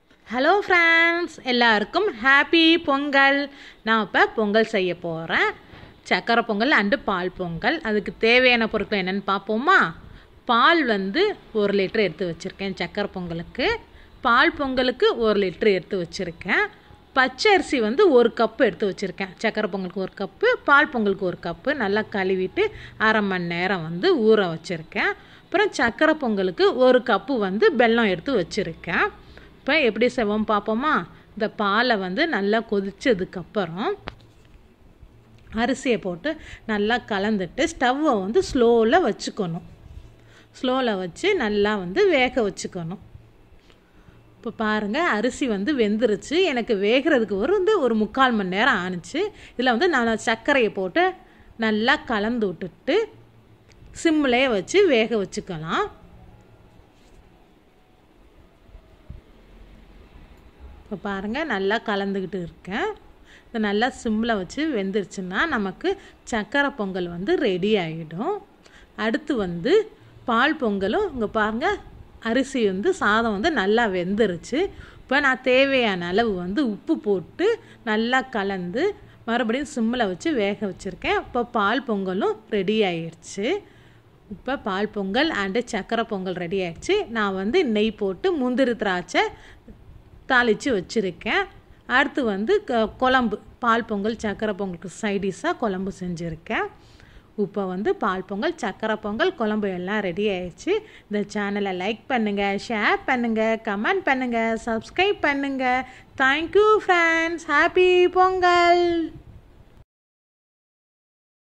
hello friends எல்லாருக்கும் happy Pongal நான் இப்போ பொங்கல் செய்ய போகிறேன் சக்கரை பொங்கல் அண்டு பால் பொங்கல் அதுக்கு தேவையான பொருட்கள் என்னென்னு பார்ப்போமா பால் வந்து ஒரு லிட்டர் எடுத்து வச்சுருக்கேன் சக்கரை பொங்கலுக்கு பால் பொங்கலுக்கு ஒரு லிட்டர் எடுத்து வச்சுருக்கேன் பச்சை அரிசி வந்து ஒரு கப்பு எடுத்து வச்சுருக்கேன் சக்கரை பொங்கலுக்கு ஒரு கப்பு பால் பொங்கலுக்கு ஒரு கப்பு நல்லா கழுவிட்டு அரை மணி நேரம் வந்து ஊற வச்சுருக்கேன் அப்புறம் சக்கரை பொங்கலுக்கு ஒரு கப்பு வந்து வெல்லம் எடுத்து வச்சுருக்கேன் இப்போ எப்படி செய்வோம் பார்ப்போமா இந்த பாலை வந்து நல்லா கொதிச்சதுக்கப்புறம் அரிசியை போட்டு நல்லா கலந்துட்டு ஸ்டவ்வை வந்து ஸ்லோவில் வச்சுக்கணும் ஸ்லோவில் வச்சு நல்லா வந்து வேக வச்சுக்கணும் இப்போ பாருங்கள் அரிசி வந்து வெந்துருச்சு எனக்கு வேகிறதுக்கு ஒரு வந்து ஒரு முக்கால் மணி நேரம் ஆணுச்சு இதில் வந்து நான் சர்க்கரையை போட்டு நல்லா கலந்து விட்டுட்டு சிம்லேயே வச்சு வேக வச்சுக்கலாம் இப்போ பாருங்கள் நல்லா கலந்துக்கிட்டு இருக்கேன் இது நல்லா சிம்மில் வச்சு வெந்துருச்சுன்னா நமக்கு சக்கரை பொங்கல் வந்து ரெடி ஆகிடும் அடுத்து வந்து பால் பொங்கலும் இங்கே பாருங்கள் அரிசி வந்து சாதம் வந்து நல்லா வெந்துருச்சு இப்போ நான் தேவையான அளவு வந்து உப்பு போட்டு நல்லா கலந்து மறுபடியும் சிம்மில் வச்சு வேக வச்சுருக்கேன் இப்போ பால் பொங்கலும் ரெடி ஆயிடுச்சு இப்போ பால் பொங்கல் அண்டு சக்கரை பொங்கல் ரெடி ஆயிடுச்சு நான் வந்து நெய் போட்டு முந்திரி திராட்சை தாளித்து வச்சுருக்கேன் அடுத்து வந்து க குழம்பு பால் பொங்கல் சக்கரை பொங்கலுக்கு சைடிஷாக குழம்பு செஞ்சுருக்கேன் இப்போ வந்து பால் பொங்கல் சக்கரை பொங்கல் குழம்பு எல்லாம் ரெடி ஆயிடுச்சு இந்த சேனலை லைக் பண்ணுங்கள் ஷேர் பண்ணுங்கள் கமெண்ட் பண்ணுங்கள் சப்ஸ்கிரைப் பண்ணுங்கள் தேங்க்யூ ஃப்ரெண்ட்ஸ் ஹாப்பி பொங்கல்